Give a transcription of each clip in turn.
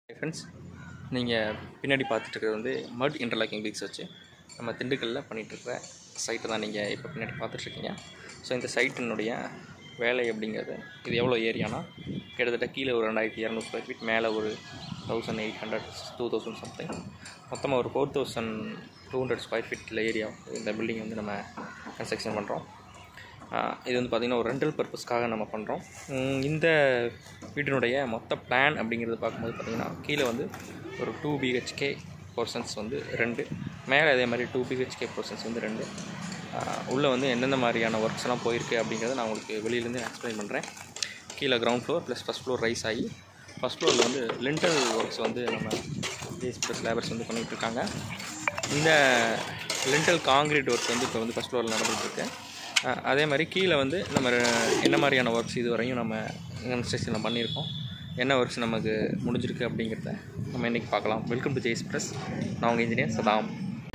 friends நீங்கள் பின்னாடி பார்த்துட்டு இருக்கிறது வந்து மட் இன்டர்லாக்கிங் பிக்ஸ் வச்சு நம்ம திண்டுக்கல்லில் பண்ணிகிட்ருக்கிற சைட்டை தான் நீங்கள் இப்போ பின்னாடி பார்த்துட்ருக்கீங்க ஸோ இந்த சைட்டினுடைய வேலை அப்படிங்கிறது இது எவ்வளோ ஏரியானா கிட்டத்தட்ட கீழே ஒரு ரெண்டாயிரத்தி இரநூறு ஸ்கொயர் ஃபீட் மேலே ஒரு thousand eight hundred two thousand something மொத்தமாக ஒரு four thousand two hundred square ஃபீட்டில் ஏரியா இந்த பில்டிங் வந்து நம்ம கன்ஸ்ட்ரக்ஷன் பண்ணுறோம் ஆஹ் இது வந்து பார்த்திங்கன்னா ஒரு ரெண்டல் பர்பஸ்க்காக நம்ம பண்ணுறோம் இந்த வீட்டினுடைய மொத்த பிளான் அப்படிங்கிறது பார்க்கும்போது பார்த்திங்கன்னா கீழே வந்து ஒரு டூ பிஹெச்கே போர்ஷன்ஸ் வந்து ரெண்டு மேலே அதே மாதிரி டூ பிஹெச்கே போர்ஷன்ஸ் வந்து ரெண்டு உள்ளே வந்து எந்தெந்த மாதிரியான ஒர்க்ஸ் எல்லாம் போயிருக்கு அப்படிங்கிறத நான் உங்களுக்கு வெளியிலேருந்து எக்ஸ்பிளைன் பண்ணுறேன் கீழே ground floor plus first floor rise ஆகி ஃபஸ்ட் ஃப்ளோரில் வந்து லிண்டல் ஒர்க்ஸ் வந்து நம்ம ஜேஸ் ப்ளஸ் லேபர்ஸ் வந்து பண்ணிகிட்டு இருக்காங்க இந்த லிண்டல் காங்கிரீட் ஒர்க் வந்து இப்போ வந்து ஃபஸ்ட் ஃப்ளோரில் நடந்துகிட்ருக்கு அஹ் அதே மாதிரி கீழே வந்து நம்ம ரெ- என்ன மாதிரியான ஒர்க்ஸ் இது வரையும் நம்ம கன்ஸ்ட்ரக்ஷனில் பண்ணியிருக்கோம் என்ன ஒர்க்ஸ் நமக்கு முடிஞ்சிருக்கு அப்படிங்கிறத நம்ம இன்றைக்கி பார்க்கலாம் வெல்கம் டு ஜெய்ஸ் ப்ரெஸ் நான் உங்கள் இன்ஜினியர் சதாம்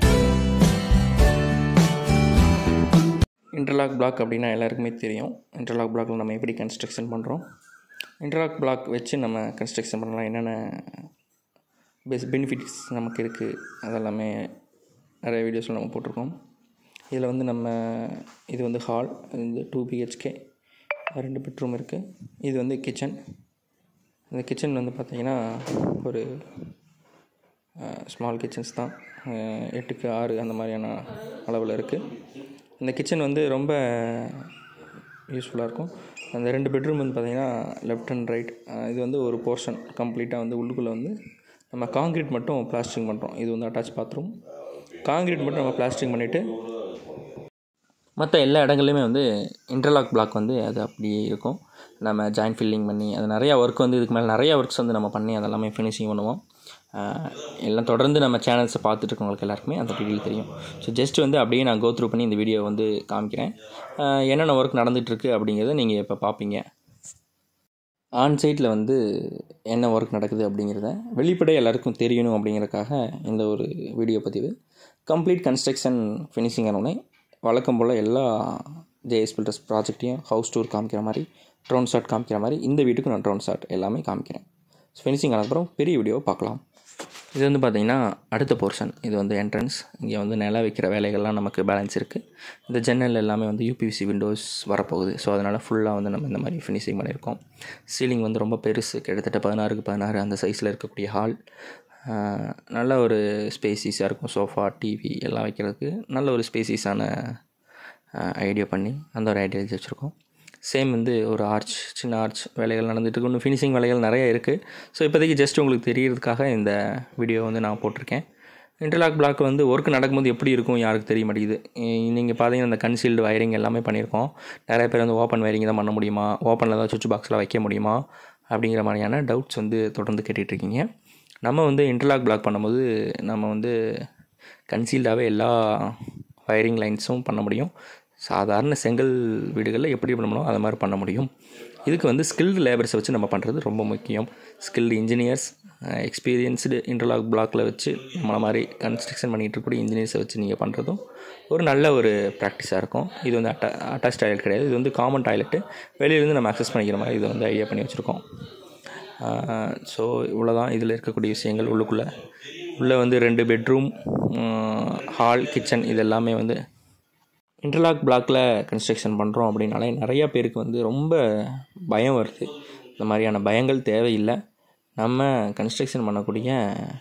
இன்டர்லாக் பிளாக் அப்படின்னா எல்லாருக்குமே தெரியும் இன்டர்லாக் பிளாக்ல நம்ம எப்படி கன்ஸ்ட்ரக்ஷன் பண்ணுறோம் இன்டர்லாக் பிளாக் வச்சு நம்ம கன்ஸ்ட்ரக்ஷன் பண்ணலாம் என்னென்ன பெஸ்ட் பெனிஃபிட்ஸ் நமக்கு இருக்குது அதெல்லாமே நிறைய வீடியோஸில் நம்ம போட்டிருக்கோம் இதில் வந்து நம்ம இது வந்து ஹால் இது டூ பிஹெச்கே ரெண்டு பெட்ரூம் இருக்குது இது வந்து கிச்சன் இந்த கிச்சன் வந்து பார்த்திங்கன்னா ஒரு ஸ்மால் கிச்சன்ஸ் தான் அஹ், எட்டுக்கு ஆறு அந்த மாதிரியான அளவில் இருக்குது இந்த கிச்சன் வந்து ரொம்ப யூஸ்ஃபுல்லாக இருக்கும் அந்த ரெண்டு பெட்ரூம் வந்து பார்த்திங்கன்னா லெஃப்ட் அண்ட் ரைட் இது வந்து ஒரு போர்ஷன் கம்ப்ளீட்டாக வந்து உள்ளுக்குள்ளே வந்து நம்ம காங்க்ரீட் மட்டும் பிளாஸ்டிங் பண்ணுறோம் இது வந்து அட்டாச் பாத்ரூம் காங்க்ரீட் மட்டும் நம்ம பிளாஸ்டிங் பண்ணிவிட்டு மற்ற எல்லா இடங்கள்லையுமே வந்து இன்டர்லாக் பிளாக் வந்து அது அப்படியே இருக்கும் நம்ம ஜாயின் ஃபில்லிங் பண்ணி அது நிறையா ஒர்க் வந்து இதுக்கு மேலே நிறையா ஒர்க்ஸ் வந்து நம்ம பண்ணி அதெல்லாமே ஃபினிஷிங் பண்ணுவோம் ஆஹ் எல்லாம் தொடர்ந்து நம்ம சேனல்ஸை பார்த்துட்டு இருக்கவங்களுக்கு எல்லாருக்குமே அந்த டீட்டெயில் தெரியும் ஸோ ஜஸ்ட் வந்து அப்படியே நான் கோ த்ரூ பண்ணி இந்த வீடியோ வந்து காமிக்கிறேன் ஆஹ் என்னென்ன ஒர்க் நடந்துகிட்ருக்கு அப்படிங்கிறத நீங்கள் இப்போ பார்ப்பீங்க ஆன் சைட்டில் வந்து என்ன ஒர்க் நடக்குது அப்படிங்கிறத வெளிப்படை எல்லாருக்கும் தெரியணும் அப்படிங்கிறதுக்காக இந்த ஒரு வீடியோ பதிவு கம்ப்ளீட் கன்ஸ்ட்ரக்ஷன் ஃபினிஷிங் ஆனோடனே வழக்கம் போல் எல்லா ஜேஎஸ் பில்டர்ஸ் ப்ராஜெக்ட்டையும் ஹவுஸ் டூர் காமிக்கிற மாதிரி ட்ரோன் ஷாட் காமிக்கிற மாதிரி இந்த வீட்டுக்கு நான் ட்ரோன் ஷாட் எல்லாமே காமிக்கிறேன் ஃபினிஷிங் ஆனதுக்கப்புறம் பெரிய வீடியோவை பார்க்கலாம் இது வந்து பார்த்திங்கன்னா அடுத்த போர்ஷன் இது வந்து என்ட்ரன்ஸ் இங்கே வந்து நில வைக்கிற வேலைகள்லாம் நமக்கு பேலன்ஸ் இருக்குது இந்த ஜன்னல் எல்லாமே வந்து யூபிவிசி விண்டோஸ் வரப்போகுது ஸோ அதனால் ஃபுல்லாக வந்து நம்ம இந்த மாதிரி ஃபினிஷிங் பண்ணியிருக்கோம் சீலிங் வந்து ரொம்ப பெருசு கிட்டத்தட்ட பதினாறுக்கு பதினாறு அந்த சைஸில் இருக்கக்கூடிய ஹால் நல்ல ஒரு ஸ்பேசிஸாக இருக்கும் சோஃபா டிவி எல்லாம் வைக்கிறதுக்கு நல்ல ஒரு ஸ்பேசிஸான ஐடியா பண்ணி அந்த ஒரு ஐடியா வச்சுருக்கோம் சேம் வந்து ஒரு ஆர்ச் சின்ன ஆர்ச் வேலைகள் நடந்துட்டு இருக்கு இன்னும் ஃபினிஷிங் வேலைகள் நிறைய இருக்குது ஸோ இப்போதைக்கு ஜஸ்ட் உங்களுக்கு தெரியறதுக்காக இந்த வீடியோ வந்து நான் போட்டிருக்கேன் இன்டர்லாக் பிளாக் வந்து ஒர்க் நடக்கும்போது எப்படி இருக்கும் யாருக்கு தெரிய மாட்டேங்குது நீங்கள் பார்த்தீங்கன்னா இந்த கன்சீல்டு வயரிங் எல்லாமே பண்ணியிருக்கோம் நிறைய பேர் வந்து ஓப்பன் வயரிங் தான் பண்ண முடியுமா ஓப்பனில் தான் சுவிட்ச் பாக்ஸில் வைக்க முடியுமா அப்படிங்கிற மாதிரியான டவுட்ஸ் வந்து தொடர்ந்து கேட்டுட்ருக்கீங்க நம்ம வந்து இன்டர்லாக் பிளாக் பண்ணும்போது நம்ம வந்து கன்சீல்டாகவே எல்லா வயரிங் லைன்ஸும் பண்ண முடியும் சாதாரண செங்கல் வீடுகளில் எப்படி பண்ணணும் அதை மாதிரி பண்ண முடியும் இதுக்கு வந்து ஸ்கில்டு லேபர்ஸை வச்சு நம்ம பண்ணுறது ரொம்ப முக்கியம் ஸ்கில்டு இன்ஜினியர்ஸ் எக்ஸ்பீரியன்ஸ்டு இன்டர்லாக் பிளாக்ல வச்சு நம்மளை மாதிரி கன்ஸ்ட்ரக்ஷன் பண்ணிகிட்டு இருக்கக்கூடிய இன்ஜினியர்ஸை வச்சு நீங்கள் பண்ணுறதும் ஒரு நல்ல ஒரு ப்ராக்டிஸாக இருக்கும் இது வந்து அட்டா அட்டாச் டாய்லெட் கிடையாது இது வந்து காமன் டாய்லெட்டு வெளியிலேருந்து நம்ம அக்சஸ் பண்ணிக்கிற மாதிரி இதை வந்து ஐடியா பண்ணி வச்சுருக்கோம் ஸோ இவ்வளோதான் இதில் இருக்கக்கூடிய விஷயங்கள் உள்ளுக்குள்ளே உள்ளே வந்து ரெண்டு பெட்ரூம் ஹால் கிச்சன் இது எல்லாமே வந்து இன்டர்லாக் பிளாக்ல கன்ஸ்ட்ரக்ஷன் பண்ணுறோம் அப்படின்னாலே நிறையா பேருக்கு வந்து ரொம்ப பயம் வருது இந்த மாதிரியான பயங்கள் தேவையில்லை நம்ம கன்ஸ்ட்ரக்ஷன் பண்ணக்கூடிய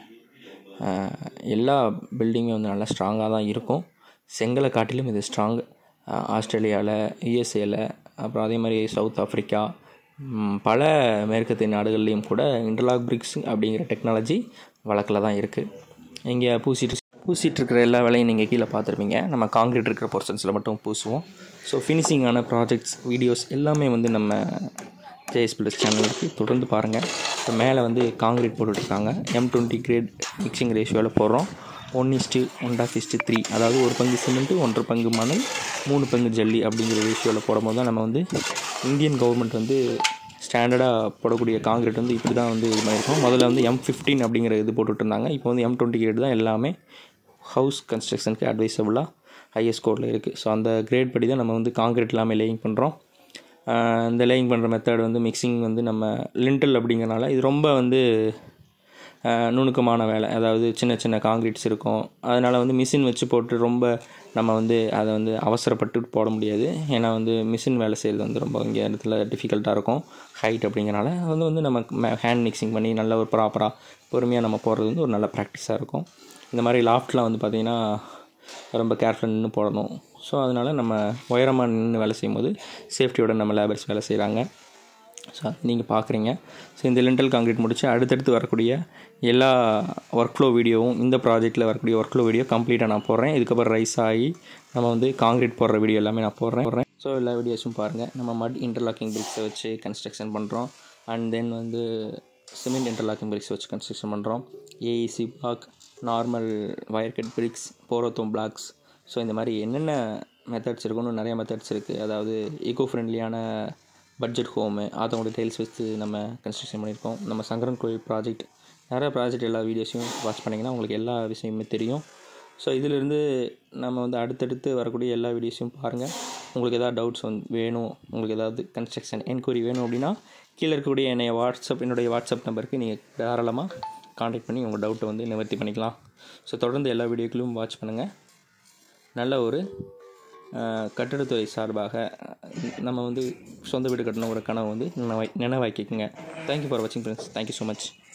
ஆஹ், எல்லா பில்டிங்கும் வந்து நல்லா ஸ்ட்ராங்காக தான் இருக்கும் செங்கலை காட்டிலும் இது ஸ்ட்ராங் ஆஸ்திரேலியாவில் யூஎஸ்ஏல அப்புறம் அதே மாதிரி சவுத் ஆஃப்ரிக்கா ம், பல மேற்கத்திய நாடுகள்லேயும் கூட இன்டர்லாக் பிரிக்ஸ் அப்படிங்கிற டெக்னாலஜி வழக்கில் தான் இருக்குது இங்கே பூசிட்டு பூசிட்டு இருக்கிற எல்லா வேலையும் நீங்கள் கீழே பார்த்துருப்பீங்க நம்ம காங்கிரீட் இருக்கிற போர்ஷன்ஸில் மட்டும் பூசுவோம் ஸோ ஃபினிஷிங்கான ப்ராஜெக்ட்ஸ் வீடியோஸ் எல்லாமே வந்து நம்ம ஜேஎஸ் பிளஸ் சேனலுக்கு தொடர்ந்து பாருங்கள் இப்போ மேலே வந்து காங்கிரீட் போட்டுட்ருக்காங்க எம் டுவெண்ட்டி கிரேட் மிக்சிங் ரேஷியோவில் போடுறோம் one is to one half is to three அதாவது ஒரு பங்கு சிமெண்ட்டு ஒன்றரை பங்கு மணல் மூணு பங்கு ஜல்லி அப்படிங்கிற ரேஷியோவில் போடும்போது தான் நம்ம வந்து இந்தியன் கவர்மெண்ட் வந்து ஸ்டாண்டர்டாக போடக்கூடிய காங்கிரீட் வந்து இப்படி தான் வந்து இது பண்ணியிருக்கோம் முதல்ல வந்து எம் ஃபிஃப்டீன் அப்படிங்கிற இது போட்டுட்டு இருந்தாங்க இப்போ வந்து எம் டுவெண்ட்டி கிரேட் தான் எல்லாமே ஹவுஸ் கன்ஸ்ட்ரக்ஷனுக்கு அட்வைசபிளாக ஹையஸ்ட் கோடில் இருக்குது ஸோ அந்த கிரேட் படி தான் நம்ம வந்து காங்கிரீட் எல்லாமே லேயிங் பண்ணுறோம் இந்த லேயிங் பண்ணுற மெத்தட் வந்து மிக்சிங் வந்து நம்ம லிண்டல் அப்படிங்கிறனால இது ரொம்ப வந்து அஹ், நுணுக்கமான வேலை அதாவது சின்ன சின்ன காங்கிரீட்ஸ் இருக்கும் அதனால் வந்து மிஷின் வச்சு போட்டு ரொம்ப நம்ம வந்து அதை வந்து அவசரப்பட்டு போட முடியாது ஏன்னா வந்து மிஷின் வேலை செய்கிறது வந்து ரொம்ப இங்கே இடத்துல டிஃபிகல்ட்டாக இருக்கும் ஹைட் அப்படிங்கிறனால அது வந்து வந்து நம்ம ஹேண்ட் மிக்சிங் பண்ணி நல்ல ஒரு ப்ராப்பராக பொறுமையாக நம்ம போடுறது வந்து ஒரு நல்ல ப்ராக்டிஸாக இருக்கும் இந்த மாதிரி லாஃப்ட்லாம் வந்து பார்த்திங்கன்னா ரொம்ப கேர்ஃபுல்லாக நின்று போடணும் ஸோ அதனால் நம்ம உயரமாக நின்று வேலை செய்யும்போது சேஃப்டியோட நம்ம லேபர்ஸ் வேலை செய்கிறாங்க ஸோ நீங்கள் பார்க்குறீங்க ஸோ இந்த லிண்டல் காங்கிரீட் முடிச்சு அடுத்தடுத்து வரக்கூடிய எல்லா ஒர்க் ஃப்ளோ வீடியோவும் இந்த ப்ராஜெக்ட்டில் வரக்கூடிய ஒர்க் ஃப்ளோ வீடியோ கம்ப்ளீட்டாக நான் போடுறேன் இதுக்கப்புறம் ரைஸ் ஆகி நம்ம வந்து காங்கிரீட் போடுற வீடியோ எல்லாமே நான் போடுறேன் போடுறேன் ஸோ எல்லா வீடியோஸும் பாருங்கள் நம்ம மட் இன்டர்லாக்கிங் பிரிக்ஸை வச்சு கன்ஸ்ட்ரக்ஷன் பண்ணுறோம் அண்ட் தென் வந்து சிமெண்ட் இன்டர்லாக்கிங் பிரிக்ஸ் வச்சு கன்ஸ்ட்ரக்ஷன் பண்ணுறோம் AEC block normal wire cut bricks Porotherm blocks so இந்த மாதிரி என்னென்ன மெத்தட்ஸ் இருக்குன்னு நிறைய மெத்தட்ஸ் இருக்குது அதாவது ஈகோ ஃப்ரெண்ட்லியான பட்ஜெட் ஹோமு அதோட டைல்ஸ் வச்சு நம்ம கன்ஸ்ட்ரக்ஷன் பண்ணியிருக்கோம் நம்ம சங்கரன் கோயில் ப்ராஜெக்ட் நிறைய ப்ராஜெக்ட் எல்லா வீடியோஸையும் வாட்ச் பண்ணிங்கன்னா உங்களுக்கு எல்லா விஷயமுமே தெரியும் ஸோ இதிலிருந்து நம்ம வந்து அடுத்தடுத்து வரக்கூடிய எல்லா வீடியோஸையும் பாருங்கள் உங்களுக்கு ஏதாவது டவுட்ஸ் வந்து வேணும் உங்களுக்கு ஏதாவது கன்ஸ்ட்ரக்ஷன் என்கொயரி வேணும் அப்படின்னா கீழே இருக்கக்கூடிய என்னைய வாட்ஸ்அப் என்னுடைய வாட்ஸ்அப் நம்பருக்கு நீங்கள் தாராளமாக காண்டாக்ட் பண்ணி உங்கள் டவுட்டை வந்து நிவர்த்தி பண்ணிக்கலாம் ஸோ தொடர்ந்து எல்லா வீடியோக்களும் வாட்ச் பண்ணுங்கள் நல்ல ஒரு அஹ், கட்டிடத்துறை சார்பாக அஹ், நம்ம வந்து சொந்த வீடு கட்டணும் ஒரு கனவு வந்து நினைவாய் நினைவாக்கிக்கோங்க தேங்க்யூ ஃபார் வாட்சிங் ஃப்ரெண்ட்ஸ் தேங்க்யூ ஸோ மச்